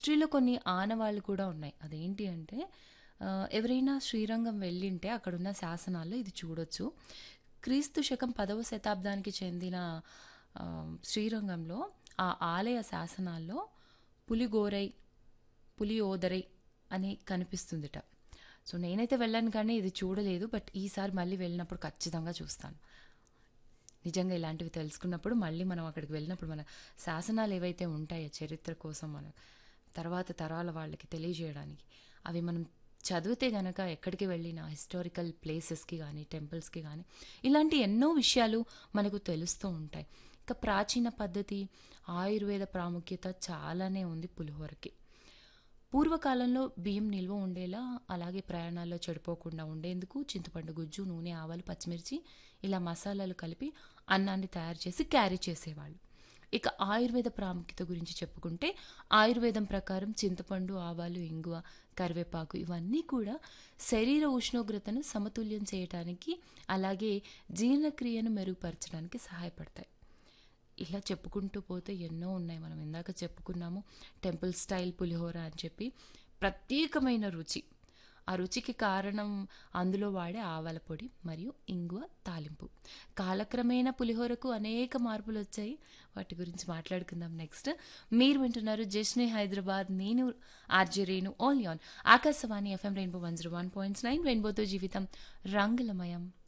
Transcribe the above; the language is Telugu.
హిస్టరీలో కొన్ని ఆనవాళ్ళు కూడా ఉన్నాయి. అదేంటి అంటే ఆహ్, ఎవరైనా శ్రీరంగం వెళ్ళింటే అక్కడున్న శాసనాల్లో ఇది చూడొచ్చు. క్రీస్తు శకం 10వ శతాబ్దానికి చెందిన ఆహ్, శ్రీరంగంలో ఆ ఆలయ శాసనాల్లో పులిగోరై, పులియోదరై అని కనిపిస్తుందిట. సో, నేనైతే వెళ్ళాను కానీ ఇది చూడలేదు. బట్ ఈసారి మళ్ళీ వెళ్ళినప్పుడు ఖచ్చితంగా చూస్తాను. నిజంగా ఇలాంటివి తెలుసుకున్నప్పుడు మళ్ళీ మనం అక్కడికి వెళ్ళినప్పుడు మన శాసనాలు ఏవైతే ఉంటాయో చరిత్ర కోసం మన తర్వాత తరాల వాళ్ళకి తెలియజేయడానికి అవి మనం చదివితే గనక ఎక్కడికి వెళ్ళినా హిస్టారికల్ ప్లేసెస్‌కి గానీ, టెంపుల్స్‌కి గానీ ఇలాంటి ఎన్నో విషయాలు మనకు తెలుస్తూ ఉంటాయి. ఇక ప్రాచీన పద్ధతి, ఆయుర్వేద ప్రాముఖ్యత చాలానే ఉంది పులిహోరకి. పూర్వకాలంలో బియ్యం నిల్వ ఉండేలా, అలాగే ప్రయాణాల్లో చెడిపోకుండా ఉండేందుకు చింతపండు గుజ్జు, నూనె, ఆవాలు, పచ్చిమిర్చి ఇలా మసాలాలు కలిపి అన్నాన్ని తయారు చేసి క్యారీ చేసేవాళ్ళు. ఇక ఆయుర్వేద ప్రాముఖ్యత గురించి చెప్పుకుంటే ఆయుర్వేదం ప్రకారం చింతపండు, ఆవాలు, ఇంగువ, కరివేపాకు ఇవన్నీ కూడా శరీర ఉష్ణోగ్రతను సమతుల్యం చేయటానికి, అలాగే జీర్ణక్రియను మెరుగుపరచడానికి సహాయపడతాయి. ఇలా చెప్పుకుంటూ పోతే ఎన్నో ఉన్నాయి. మనం ఇందాక చెప్పుకున్నాము టెంపుల్ స్టైల్ పులిహోర అని చెప్పి. ప్రత్యేకమైన రుచి. ఆ రుచికి కారణం అందులో వాడే ఆవాల పొడి మరియు ఇంగువ తాలింపు. కాలక్రమేణా పులిహోరకు అనేక మార్పులొచ్చాయి. వాటి గురించి మాట్లాడుకుందాం నెక్స్ట్. మీరు వింటున్నారు జష్నే హైదరాబాద్. నేను RJ Renu only on Akashvani FM rainbow 101.9 రెయిన్బోతో జీవితం రంగులమయం.